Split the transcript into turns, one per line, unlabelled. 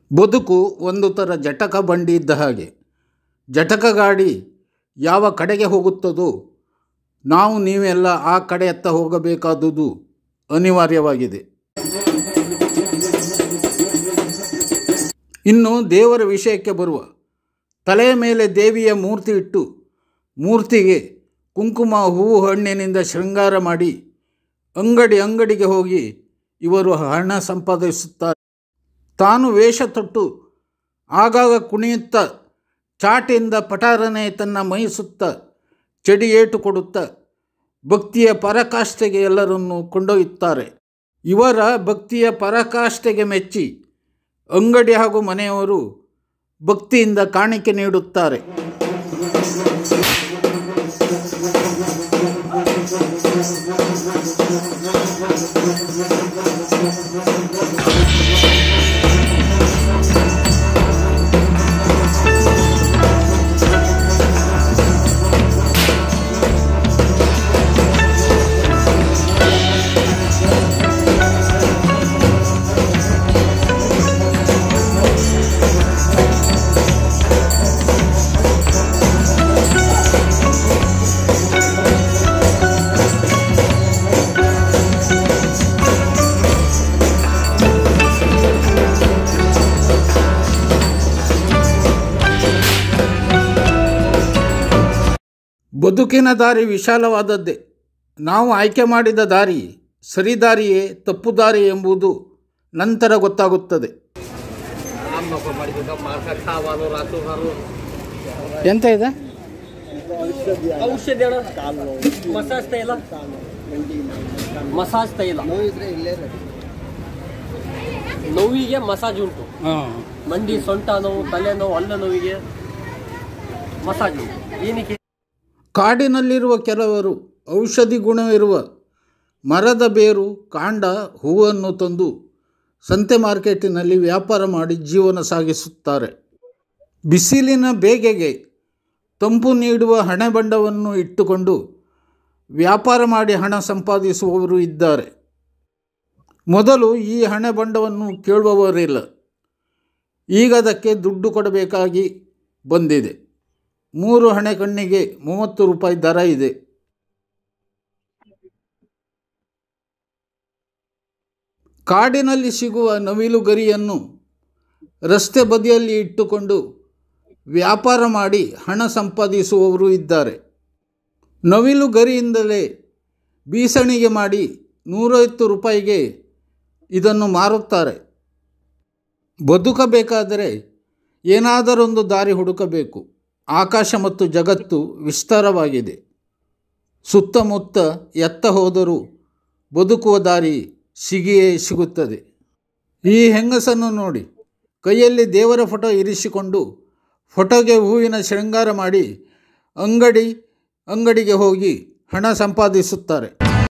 ಬದುಕು ಒಂದು ಥರ ಜಟಕ ಬಂಡಿ ಇದ್ದ ಹಾಗೆ ಜಟಕ ಗಾಡಿ ಯಾವ ಕಡೆಗೆ ಹೋಗುತ್ತದೋ ನಾವು ನೀವೆಲ್ಲ ಆ ಕಡೆಯತ್ತ ಹೋಗಬೇಕಾದುದು ಅನಿವಾರ್ಯವಾಗಿದೆ ಇನ್ನು ದೇವರ ವಿಷಯಕ್ಕೆ ಬರುವ ತಲೆಯ ಮೇಲೆ ದೇವಿಯ ಮೂರ್ತಿ ಇಟ್ಟು ಮೂರ್ತಿಗೆ ಕುಂಕುಮ ಹೂವು ಹಣ್ಣಿನಿಂದ ಶೃಂಗಾರ ಮಾಡಿ ಅಂಗಡಿ ಅಂಗಡಿಗೆ ಹೋಗಿ ಇವರು ಹಣ ಸಂಪಾದಿಸುತ್ತಾರೆ ತಾನು ವೇಷ ತೊಟ್ಟು ಆಗಾಗ ಕುಣಿಯುತ್ತಾ ಚಾಟಿಯಿಂದ ಪಟಾರನೆ ತನ್ನ ಮೈ ಸುತ್ತ ಚಡಿ ಏಟು ಕೊಡುತ್ತಾ ಭಕ್ತಿಯ ಪರಾಕಾಷ್ಠೆಗೆ ಎಲ್ಲರನ್ನು ಕೊಂಡೊಯ್ಯುತ್ತಾರೆ ಇವರ ಭಕ್ತಿಯ ಪರಾಕಾಷ್ಠೆಗೆ ಮೆಚ್ಚಿ ಅಂಗಡಿ ಹಾಗೂ ಮನೆಯವರು ಭಕ್ತಿಯಿಂದ ಕಾಣಿಕೆ ನೀಡುತ್ತಾರೆ ಬದುಕಿನ ದಾರಿ ವಿಶಾಲವಾದದ್ದೇ ನಾವು ಆಯ್ಕೆ ಮಾಡಿದ ದಾರಿ ಸರಿ ದಾರಿಯೇ ತಪ್ಪು ದಾರಿ ಎಂಬುದು ನಂತರ ಗೊತ್ತಾಗುತ್ತದೆ
આમ લોકો મળી ગયો માથા ખાવાનું રાતું ખાવાનું
ಎಂತ ಇದೆ
ಔಷಧಿ ಅಣ್ಣ ಮಸಾಜ್ ತೈಲ ಮಸಾಜ್ ತೈಲ ನೋವಿಗೆ ಮಸಾಜ್ ಉಂಟು ಮಂಡಿ ಸೊಂಟ ನೋವು ತಲೆ ನೋವು ಅಲ್ಲ ನೋವಿಗೆ ಮಸಾಜ್ ಉಂಟು ಏನಕ್ಕೆ
ಕಾಡಿನಲ್ಲಿರುವ ಕೆಲವರು ಔಷಧಿ ಗುಣವಿರುವ ಮರದ ಬೇರು ಕಾಂಡ ಹೂವನ್ನು ತಂದು ಸಂತೆ ಮಾರ್ಕೆಟಿನಲ್ಲಿ ವ್ಯಾಪಾರ ಮಾಡಿ ಜೀವನ ಸಾಗಿಸುತ್ತಾರೆ ಬಿಸಿಲಿನ ಬೇಗೆಗೆ ತಂಪು ನೀಡುವ ಹಣೆಬಂಡವನ್ನು ಇಟ್ಟುಕೊಂಡು ವ್ಯಾಪಾರ ಮಾಡಿ ಹಣ ಸಂಪಾದಿಸುವವರು ಇದ್ದಾರೆ ಮೊದಲು ಈ ಹಣೆಬಂಡವನ್ನು ಕೇಳುವವರಿಲ್ಲ ಈಗ ಅದಕ್ಕೆ ದುಡ್ಡು ಕೊಡಬೇಕಾಗಿ ಬಂದಿದೆ ಮೂರು ಹಣೆ ಕಣ್ಣಿಗೆ ಮೂವತ್ತು ರೂಪಾಯಿ ದರ ಇದೆ ಕಾಡಿನಲ್ಲಿ ಸಿಗುವ ನವಿಲು ಗರಿಯನ್ನು ರಸ್ತೆ ಬದಿಯಲ್ಲಿ ಇಟ್ಟುಕೊಂಡು ವ್ಯಾಪಾರ ಮಾಡಿ ಹಣ ಸಂಪಾದಿಸುವವರು ಇದ್ದಾರೆ ನವಿಲು ಗರಿಯಿಂದಲೇ ಬೀಸಣಿಗೆ ಮಾಡಿ ನೂರೈವತ್ತು ರೂಪಾಯಿಗೆ ಇದನ್ನು ಮಾರುತ್ತಾರೆ ಬದುಕಬೇಕಾದರೆ ಏನಾದರೊಂದು ದಾರಿ ಹುಡುಕಬೇಕು ಆಕಾಶ ಮತ್ತು ಜಗತ್ತು ವಿಸ್ತಾರವಾಗಿದೆ ಸುತ್ತಮುತ್ತ ಎತ್ತ ಹೋದರೂ ಬದುಕುವ ದಾರಿ ಸಿಗಿಯೇ ಸಿಗುತ್ತದೆ ಈ ಹೆಂಗಸನ್ನು ನೋಡಿ ಕೈಯಲ್ಲಿ ದೇವರ ಫೋಟೋ ಇರಿಸಿಕೊಂಡು ಫೋಟೋಗೆ ಹೂವಿನ ಶೃಂಗಾರ ಮಾಡಿ ಅಂಗಡಿ ಅಂಗಡಿಗೆ ಹೋಗಿ ಹಣ ಸಂಪಾದಿಸುತ್ತಾರೆ